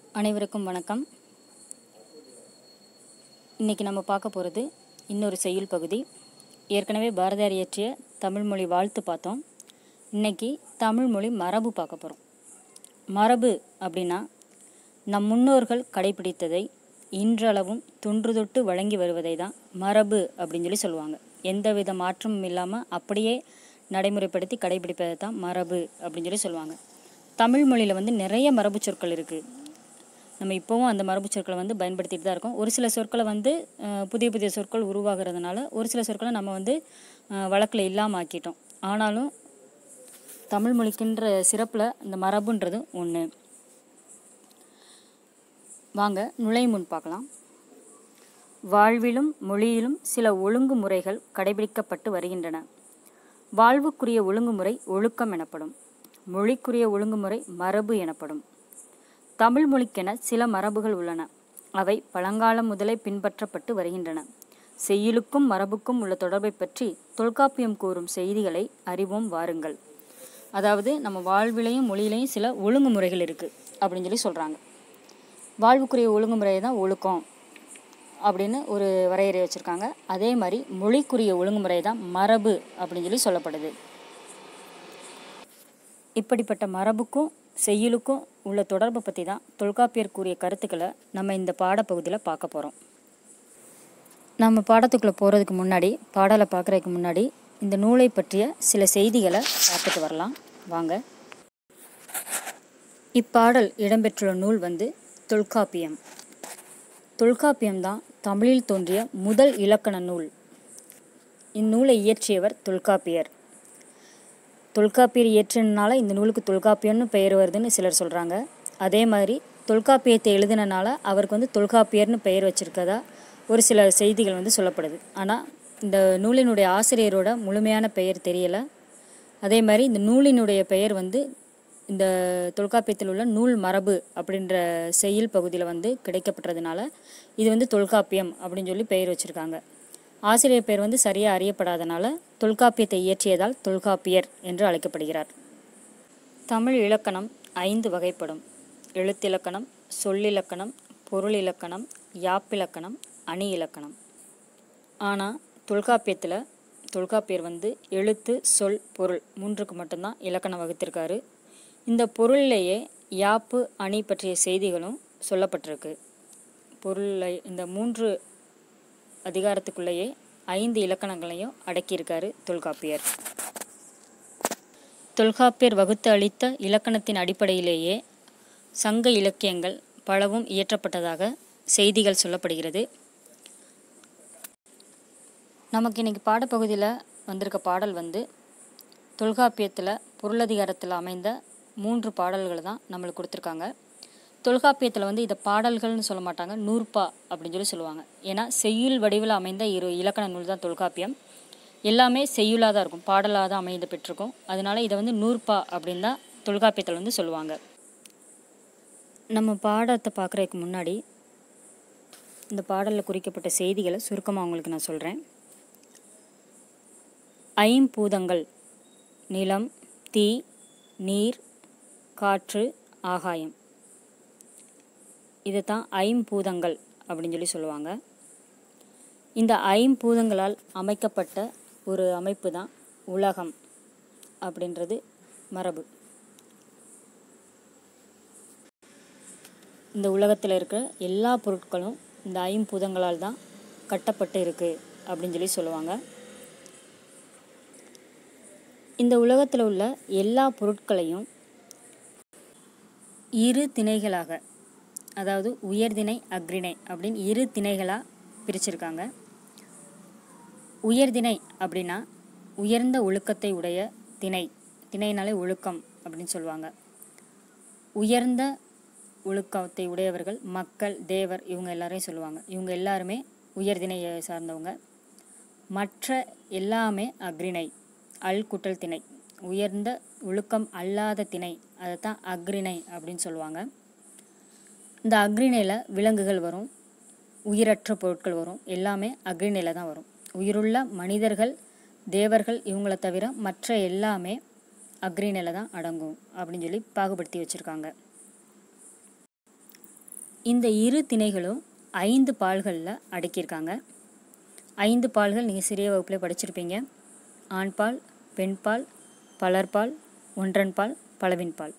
அனைவருக்கும் வணக்கம் இன்றைக்கி நம்ம பார்க்க போகிறது இன்னொரு செய்யுள் பகுதி ஏற்கனவே பாரதியார் இயற்றிய தமிழ்மொழி வாழ்த்து பார்த்தோம் இன்னைக்கு தமிழ்மொழி மரபு பார்க்க போகிறோம் மரபு அப்படின்னா நம் முன்னோர்கள் கடைபிடித்ததை இன்றளவும் தொன்று தொட்டு வழங்கி வருவதை தான் மரபு அப்படின்னு சொல்லி சொல்லுவாங்க எந்தவித மாற்றமும் இல்லாமல் அப்படியே நடைமுறைப்படுத்தி கடைபிடிப்பதை தான் மரபு அப்படின்னு சொல்லி சொல்லுவாங்க தமிழ் மொழியில் வந்து நிறைய மரபு சொற்கள் இருக்குது நம்ம இப்போவும் அந்த மரபு சொற்களை வந்து பயன்படுத்திட்டு தான் இருக்கோம் ஒரு சில சொற்களை வந்து அஹ், புதிய புதிய சொற்கள் உருவாகிறதுனால ஒரு சில சொற்களை நம்ம வந்து அஹ், வழக்கில் இல்லாமல் ஆக்கிட்டோம் ஆனாலும் தமிழ் மொழிக்கின்ற சிறப்பில் இந்த மரபுன்றது ஒன்று வாங்க நுழைமுன் பார்க்கலாம் வாழ்விலும் மொழியிலும் சில ஒழுங்குமுறைகள் கடைபிடிக்கப்பட்டு வருகின்றன வாழ்வுக்குரிய ஒழுங்குமுறை ஒழுக்கம் எனப்படும் மொழிக்குரிய ஒழுங்குமுறை மரபு எனப்படும் தமிழ் மொழிக்கென சில மரபுகள் உள்ளன அவை பழங்காலம் முதலே பின்பற்றப்பட்டு வருகின்றன செய்யுளுக்கும் மரபுக்கும் உள்ள தொடர்பை பற்றி தொல்காப்பியம் கூறும் செய்திகளை அறிவோம் வாருங்கள் அதாவது நம்ம வாழ்விலையும் மொழியிலையும் சில ஒழுங்குமுறைகள் இருக்குது அப்படின்னு சொல்லி சொல்கிறாங்க வாழ்வுக்குரிய ஒழுங்குமுறை தான் ஒழுக்கம் அப்படின்னு ஒரு வரையறை வச்சுருக்காங்க அதே மாதிரி மொழிக்குரிய ஒழுங்குமுறை தான் மரபு அப்படின்னு சொல்லி சொல்லப்படுது இப்படிப்பட்ட மரபுக்கும் செய்யுளுக்கும் உள்ள தொடர்பை பற்றி தான் தொல்காப்பியர் கூறிய கருத்துக்களை நம்ம இந்த பாடப்பகுதியில் பார்க்க போகிறோம் நம்ம பாடத்துக்குள்ளே போகிறதுக்கு முன்னாடி பாடலை பார்க்குறதுக்கு முன்னாடி இந்த நூலை பற்றிய சில செய்திகளை பார்த்துட்டு வரலாம் வாங்க இப்பாடல் இடம்பெற்றுள்ள நூல் வந்து தொல்காப்பியம் தொல்காப்பியம் தான் தமிழில் தோன்றிய முதல் இலக்கண நூல் இந்நூலை இயற்றியவர் தொல்காப்பியர் தொல்காப்பியர் இயற்றினால இந்த நூலுக்கு தொல்காப்பியம்னு பெயர் வருதுன்னு சிலர் சொல்கிறாங்க அதே மாதிரி தொல்காப்பியத்தை எழுதினனால அவருக்கு வந்து தொல்காப்பியர்னு பெயர் வச்சிருக்கதா ஒரு சில செய்திகள் வந்து சொல்லப்படுது ஆனால் இந்த நூலினுடைய ஆசிரியரோட முழுமையான பெயர் தெரியலை அதே மாதிரி இந்த நூலினுடைய பெயர் வந்து இந்த தொல்காப்பியத்தில் உள்ள நூல் மரபு அப்படின்ற செய்யுள் பகுதியில் வந்து கிடைக்கப்பட்டதுனால இது வந்து தொல்காப்பியம் அப்படின்னு சொல்லி பெயர் வச்சுருக்காங்க ஆசிரியர் பெயர் வந்து சரியாக அறியப்படாதனால தொல்காப்பியத்தை இயற்றியதால் தொல்காப்பியர் என்று அழைக்கப்படுகிறார் தமிழ் இலக்கணம் ஐந்து வகைப்படும் எழுத்திலக்கணம் சொல்லிலக்கணம் பொருள் இலக்கணம் யாப்பிலக்கணம் அணி இலக்கணம் ஆனால் தொல்காப்பியத்தில் தொல்காப்பியர் வந்து எழுத்து சொல் பொருள் மூன்றுக்கு மட்டும்தான் இலக்கணம் வகுத்திருக்காரு இந்த பொருளிலேயே யாப்பு அணி பற்றிய செய்திகளும் சொல்லப்பட்டிருக்கு பொருளை இந்த மூன்று அதிகாரத்துக்குள்ளேயே ஐந்து இலக்கணங்களையும் அடக்கியிருக்காரு தொல்காப்பியர் தொல்காப்பியர் வகுத்து அளித்த இலக்கணத்தின் அடிப்படையிலேயே சங்க இலக்கியங்கள் பலவும் இயற்றப்பட்டதாக செய்திகள் சொல்லப்படுகிறது நமக்கு இன்னைக்கு பாடப்பகுதியில் வந்திருக்க பாடல் வந்து தொல்காப்பியத்தில் பொருளதிகாரத்தில் அமைந்த மூன்று பாடல்கள் தான் நம்மளுக்கு கொடுத்துருக்காங்க தொல்காப்பியத்தில் வந்து இதை பாடல்கள்னு சொல்ல மாட்டாங்க நூற்பா அப்படின்னு சொல்லி சொல்லுவாங்க ஏன்னா செய்யுள் வடிவில் அமைந்த இரு இலக்கண நூல் தான் தொல்காப்பியம் எல்லாமே செய்யுளாக தான் இருக்கும் பாடலாக தான் அமைந்து பெற்றிருக்கும் அதனால இதை வந்து நூற்பா அப்படின்னு தான் தொல்காப்பியத்தில் வந்து சொல்லுவாங்க நம்ம பாடத்தை பார்க்குறதுக்கு முன்னாடி இந்த பாடலில் குறிக்கப்பட்ட செய்திகளை சுருக்கமாக உங்களுக்கு நான் சொல்கிறேன் ஐம்பூதங்கள் நிலம் தீ நீர் காற்று ஆகாயம் இதை தான் ஐம்பூதங்கள் அப்படின்னு சொல்லி சொல்லுவாங்க இந்த ஐம்பூதங்களால் அமைக்கப்பட்ட ஒரு அமைப்பு தான் உலகம் அப்படின்றது மரபு இந்த உலகத்தில் இருக்கிற எல்லா பொருட்களும் இந்த ஐம்பூதங்களால் தான் கட்டப்பட்டு இருக்குது அப்படின்னு சொல்லி சொல்லுவாங்க இந்த உலகத்தில் உள்ள எல்லா பொருட்களையும் இரு திணைகளாக அதாவது உயர்திணை அக்ரிணை அப்படின்னு இரு திணைகளாக பிரிச்சிருக்காங்க உயர்திணை அப்படின்னா உயர்ந்த ஒழுக்கத்தை உடைய திணை திணைனாலே ஒழுக்கம் அப்படின்னு சொல்லுவாங்க உயர்ந்த ஒழுக்கத்தை உடையவர்கள் மக்கள் தேவர் இவங்க எல்லாரையும் சொல்லுவாங்க இவங்க எல்லாருமே உயர்திணையை சார்ந்தவங்க மற்ற எல்லாமே அக்ரிணை அல் குட்டல் திணை உயர்ந்த ஒழுக்கம் அல்லாத திணை அதை தான் அக்ரிணை அப்படின்னு சொல்லுவாங்க இந்த அக்ரிணையில் விலங்குகள் வரும் உயிரற்ற பொருட்கள் வரும் எல்லாமே அக்ரிணையில் தான் வரும் உயிருள்ள மனிதர்கள் தேவர்கள் இவங்கள தவிர மற்ற எல்லாமே அக்ரிணையில் தான் அடங்கும் அப்படின்னு சொல்லி பாகுபடுத்தி வச்சுருக்காங்க இந்த இரு திணைகளும் ஐந்து பால்களில் அடக்கியிருக்காங்க ஐந்து பால்கள் நீங்கள் சிறிய வகுப்பில் படிச்சிருப்பீங்க ஆண்பால் பெண்பால் பலர்பால் ஒன்றன்பால் பலவின்பால்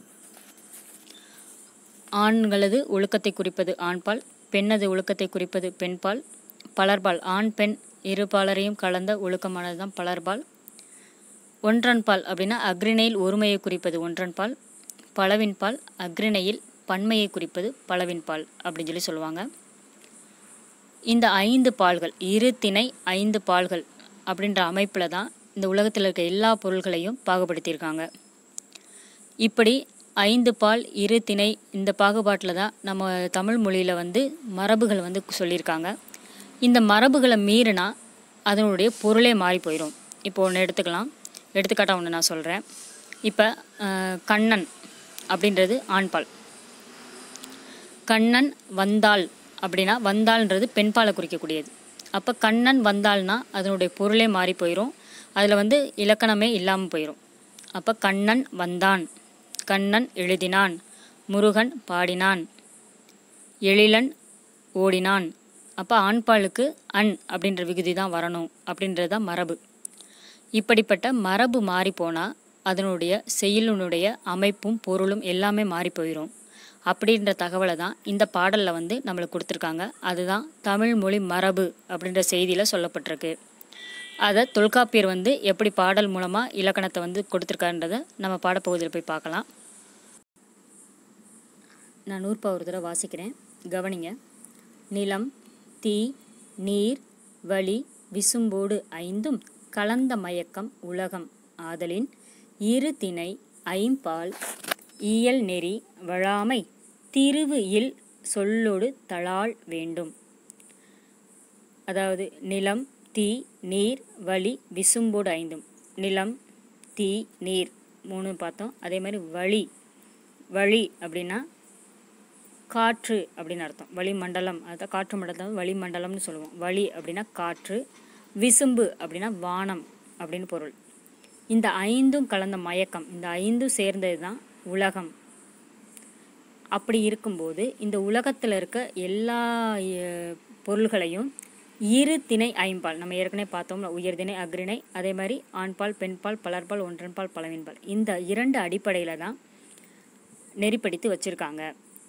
ஆண்களது ஒழுக்கத்தை குறிப்பது ஆண்பால் பெண்ணது ஒழுக்கத்தை குறிப்பது பெண்பால் பலர்பால் ஆண் பெண் இரு பாலரையும் கலந்த ஒழுக்கமானது தான் பலர்பால் ஒன்றன்பால் அப்படின்னா அக்ரிணையில் ஒருமையை குறிப்பது ஒன்றன்பால் பலவின்பால் அக்ரிணையில் பன்மையை குறிப்பது பலவின்பால் அப்படின்னு சொல்லி சொல்லுவாங்க இந்த ஐந்து பால்கள் இரு திணை ஐந்து பால்கள் அப்படின்ற அமைப்பில் தான் இந்த உலகத்தில் இருக்க எல்லா பொருள்களையும் பாகுபடுத்தியிருக்காங்க இப்படி ஐந்து பால் இரு திணை இந்த பாகுபாட்டில் தான் நம்ம தமிழ் மொழியில் வந்து மரபுகள் வந்து சொல்லியிருக்காங்க இந்த மரபுகளை மீறினா அதனுடைய பொருளே மாறி போயிடும் இப்போ ஒன்று எடுத்துக்கலாம் எடுத்துக்காட்டாக ஒன்று நான் சொல்கிறேன் இப்போ கண்ணன் அப்படின்றது ஆண்பால் கண்ணன் வந்தாள் அப்படின்னா வந்தாள்ன்றது பெண்பாலை குறிக்கக்கூடியது அப்போ கண்ணன் வந்தாள்னா அதனுடைய பொருளே மாறி போயிடும் அதில் வந்து இலக்கணமே இல்லாமல் போயிடும் அப்போ கண்ணன் வந்தான் கண்ணன் எழுதினான் முருகன் பாடினான் எழிலன் ஓடினான் அப்போ ஆண்பாலுக்கு அன் அப்படின்ற விகுதி தான் வரணும் அப்படின்றது தான் மரபு இப்படிப்பட்ட மரபு மாறி போனால் அதனுடைய செயலினுடைய அமைப்பும் பொருளும் எல்லாமே மாறி போயிடும் அப்படின்ற தகவலை தான் இந்த பாடலில் வந்து நம்மளுக்கு கொடுத்துருக்காங்க அதுதான் தமிழ் மொழி மரபு அப்படின்ற செய்தியில் சொல்லப்பட்டிருக்கு அதை தொல்காப்பியர் வந்து எப்படி பாடல் மூலமாக இலக்கணத்தை வந்து கொடுத்துருக்கான்றதை நம்ம பாடப்பகுதியில் போய் பார்க்கலாம் நான் நூற்பா ஒரு தடவை வாசிக்கிறேன் கவனிங்க நிலம் தீ நீர் வழி விசும்போடு ஐந்தும் கலந்த மயக்கம் உலகம் ஆதலின் இரு திணை ஐம்பால் இயல் நெறி வழாமை திருவு இல் சொல்லொடு தளாள் வேண்டும் அதாவது நிலம் தீ நீர் வழி விசும்போடு ஐந்தும் நிலம் தீ நீர் மூணு பார்த்தோம் அதே மாதிரி வழி வழி அப்படின்னா காற்று அப்படின்னு அர்த்தம் வளிமண்டலம் அதான் காற்று மண்டலத்தை வளிமண்டலம்னு சொல்லுவோம் வழி அப்படின்னா காற்று விசும்பு அப்படின்னா வானம் அப்படின்னு பொருள் இந்த ஐந்தும் கலந்த மயக்கம் இந்த ஐந்தும் சேர்ந்தது தான் உலகம் அப்படி இருக்கும்போது இந்த உலகத்தில் இருக்க எல்லா பொருள்களையும் இரு திணை ஐம்பால் நம்ம ஏற்கனவே பார்த்தோம்ல உயர்திணை அக்ரிணை அதே மாதிரி ஆண்பால் பெண்பால் பலர்பால் ஒன்றன்பால் பலவின்பால் இந்த இரண்டு அடிப்படையில் தான் நெறிப்படுத்தி வச்சுருக்காங்க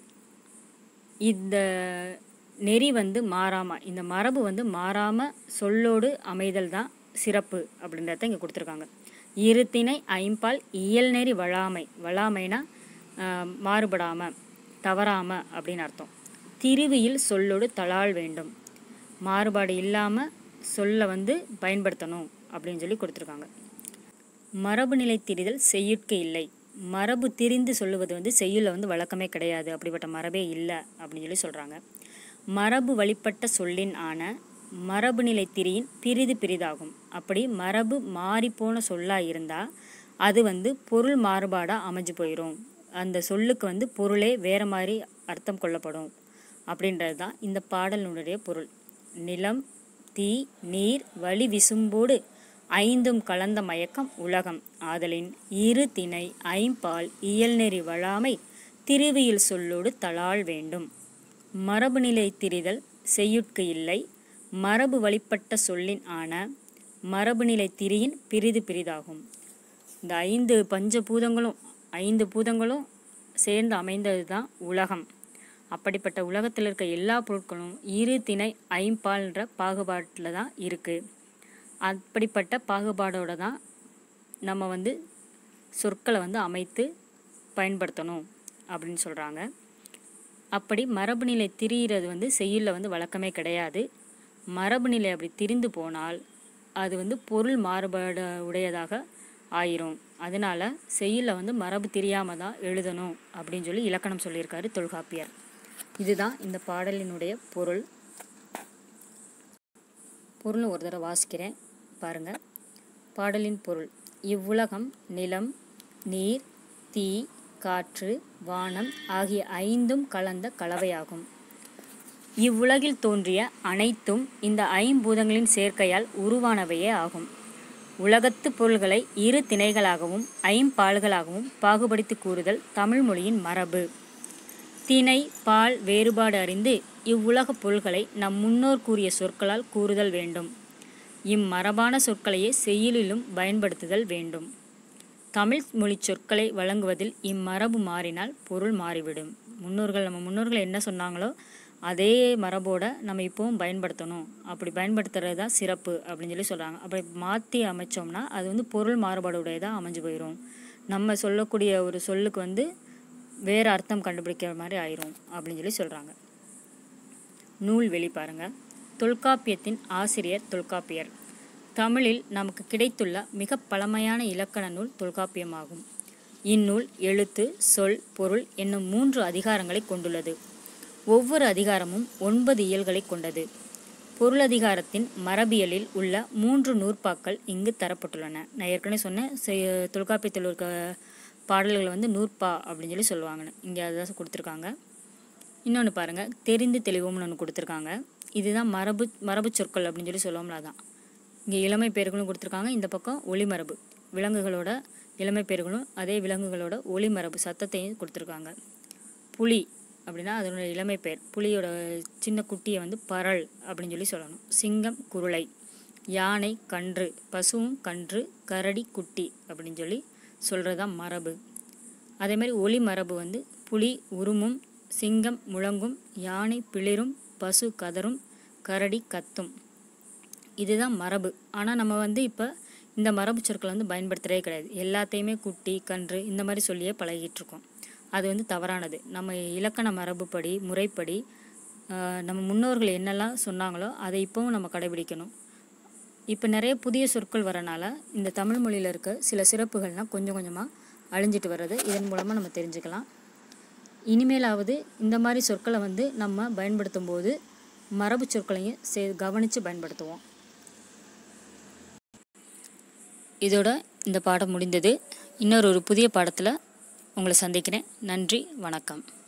இந்த நெறி வந்து மாறாமல் இந்த மரபு வந்து மாறாமல் சொல்லோடு அமைதல் தான் சிறப்பு அப்படின்றத இங்கே கொடுத்துருக்காங்க இருத்திணை ஐம்பால் இயல் நெறி வழாமை வழாமைனா மாறுபடாமல் தவறாமல் அப்படின்னு அர்த்தம் திருவியில் சொல்லோடு தளாள் வேண்டும் மாறுபாடு இல்லாமல் சொல்ல வந்து பயன்படுத்தணும் அப்படின்னு சொல்லி கொடுத்துருக்காங்க மரபு நிலை திரிதல் செய்யுட்கு இல்லை மரபு திரிந்து சொல்லுவது வந்து செய்யுளில் வந்து வழக்கமே கிடையாது அப்படிப்பட்ட மரபே இல்லை அப்படின்னு சொல்லி சொல்கிறாங்க மரபு வழிபட்ட சொல்லின் ஆன மரபு நிலை திரியின் பிரிது பிரிதாகும் அப்படி மரபு மாறிப்போன சொல்லாக இருந்தால் அது வந்து பொருள் மாறுபாடாக அமைஞ்சு போயிடும் அந்த சொல்லுக்கு வந்து பொருளே வேறு மாதிரி அர்த்தம் கொள்ளப்படும் அப்படின்றது தான் இந்த பாடலினுடைய பொருள் நிலம் தீ நீர் வழி விசும்போடு ஐந்தும் கலந்த மயக்கம் உலகம் ஆதலின் இரு திணை ஐம்பால் இயல்நெறி வழாமை திருவியில் சொல்லோடு தளாள் வேண்டும் மரபு நிலை திரிதல் செய்யுட்கு இல்லை மரபு வழிபட்ட சொல்லின் ஆன மரபு நிலை திரியின் பிரிது பிரிதாகும் இந்த ஐந்து பஞ்ச பூதங்களும் ஐந்து பூதங்களும் சேர்ந்து அமைந்தது தான் உலகம் அப்படிப்பட்ட உலகத்தில் இருக்க எல்லா பொருட்களும் இரு திணை ஐம்பால்ன்ற பாகுபாட்டில் தான் இருக்குது அப்படிப்பட்ட பாகுபாடோடு தான் நம்ம வந்து சொற்களை வந்து அமைத்து பயன்படுத்தணும் அப்படின்னு சொல்கிறாங்க அப்படி மரபு நிலை திரியிறது வந்து செய்யுளில் வந்து வழக்கமே கிடையாது மரபு நிலை அப்படி திரிந்து போனால் அது வந்து பொருள் மாறுபாடு உடையதாக ஆயிரும் அதனால் செய்யுளில் வந்து மரபு தெரியாமல் தான் எழுதணும் அப்படின்னு சொல்லி இலக்கணம் சொல்லியிருக்காரு தொல்காப்பியர் இதுதான் இந்த பாடலினுடைய பொருள் பொருள் ஒரு தடவை வாசிக்கிறேன் பாருங்கள் பாடலின் பொருள் இவ்வுலகம் நிலம் நீர் தீ காற்று வானம் ஆகிய ஐந்தும் கலந்த கலவையாகும் இவ்வுலகில் தோன்றிய அனைத்தும் இந்த ஐம்பூதங்களின் சேர்க்கையால் உருவானவையே ஆகும் உலகத்து பொருள்களை இரு திணைகளாகவும் ஐம்பால்களாகவும் பாகுபடுத்தி கூறுதல் தமிழ் மொழியின் மரபு திணை பால் வேறுபாடு அறிந்து இவ்வுலகப் பொருள்களை நம் முன்னோர் கூறிய சொற்களால் கூறுதல் வேண்டும் இம்மரபான சொற்களையே செய்யுளிலும் பயன்படுத்துதல் வேண்டும் தமிழ் மொழி சொற்களை வழங்குவதில் இம்மரபு மாறினால் பொருள் மாறிவிடும் முன்னோர்கள் நம்ம முன்னோர்கள் என்ன சொன்னாங்களோ அதே மரபோட நம்ம இப்போவும் பயன்படுத்தணும் அப்படி பயன்படுத்துறது தான் சிறப்பு அப்படின்னு சொல்லி சொல்கிறாங்க அப்படி மாற்றி அமைச்சோம்னா அது வந்து பொருள் மாறுபாடுடையதாக அமைஞ்சு போயிடும் நம்ம சொல்லக்கூடிய ஒரு சொல்லுக்கு வந்து வேறு அர்த்தம் கண்டுபிடிக்கிற மாதிரி ஆயிரும் அப்படின்னு சொல்லி சொல்கிறாங்க நூல் வெளி பாருங்க தொல்காப்பியத்தின் ஆசிரியர் தொல்காப்பியர் தமிழில் நமக்கு கிடைத்துள்ள மிக பழமையான இலக்கண நூல் தொல்காப்பியமாகும் இந்நூல் எழுத்து சொல் பொருள் என்னும் மூன்று அதிகாரங்களை கொண்டுள்ளது ஒவ்வொரு அதிகாரமும் ஒன்பது இயல்களை கொண்டது பொருளதிகாரத்தின் மரபியலில் உள்ள மூன்று நூற்பாக்கள் இங்கு தரப்பட்டுள்ளன நான் ஏற்கனவே சொன்னேன் செ- தொல்காப்பியத்தில் இருக்க பாடல்கள் வந்து நூற்பா அப்படின்னு சொல்லி சொல்லுவாங்க இங்கே அதுதான் கொடுத்துருக்காங்க இன்னொன்று பாருங்கள் தெரிந்து தெளிவோம்னு ஒன்று கொடுத்துருக்காங்க இதுதான் மரபு மரபு சொற்கள் அப்படின்னு சொல்லி சொல்லுவோம்ல அதான் இங்கே இளமை பெயர்களும் கொடுத்துருக்காங்க இந்த பக்கம் ஒளிமரபு விலங்குகளோட இளமை பெயர்களும் அதே விலங்குகளோட ஒளிமரபு சத்தத்தையும் கொடுத்துருக்காங்க புலி அப்படின்னா அதனோட இளமை பெயர் புலியோட சின்ன குட்டியை வந்து பரல் அப்படின்னு சொல்லி சொல்லணும் சிங்கம் குருளை யானை கன்று பசுவும் கன்று கரடி குட்டி அப்படின்னு சொல்லி சொல்கிறது தான் மரபு அதே மாதிரி ஒளி மரபு வந்து புலி உருமும் சிங்கம் முழங்கும் யானை பிளிரும் பசு கதரும் கரடி கத்தும் இதுதான் மரபு ஆனால் நம்ம வந்து இப்போ இந்த மரபு சொற்களை வந்து பயன்படுத்துகிறதே கிடையாது எல்லாத்தையுமே குட்டி கன்று இந்த மாதிரி சொல்லியே பழகிட்டு இருக்கோம் அது வந்து தவறானது நம்ம இலக்கண மரபுப்படி முறைப்படி ஆஹ், நம்ம முன்னோர்கள் என்னெல்லாம் சொன்னாங்களோ அதை இப்போவும் நம்ம கடைபிடிக்கணும் இப்போ நிறைய புதிய சொற்கள் வரனால இந்த தமிழ் மொழியில் இருக்க சில சிறப்புகள்லாம் கொஞ்சம் கொஞ்சமாக அழிஞ்சிட்டு வர்றது இதன் மூலமாக நம்ம தெரிஞ்சுக்கலாம் இனிமேலாவது இந்த மாதிரி சொற்களை வந்து நம்ம பயன்படுத்தும் போது மரபு சொற்களையும் சே கவனித்து பயன்படுத்துவோம் இதோட இந்த பாடம் முடிந்தது இன்னொரு ஒரு புதிய பாடத்தில் உங்களை சந்திக்கிறேன் நன்றி வணக்கம்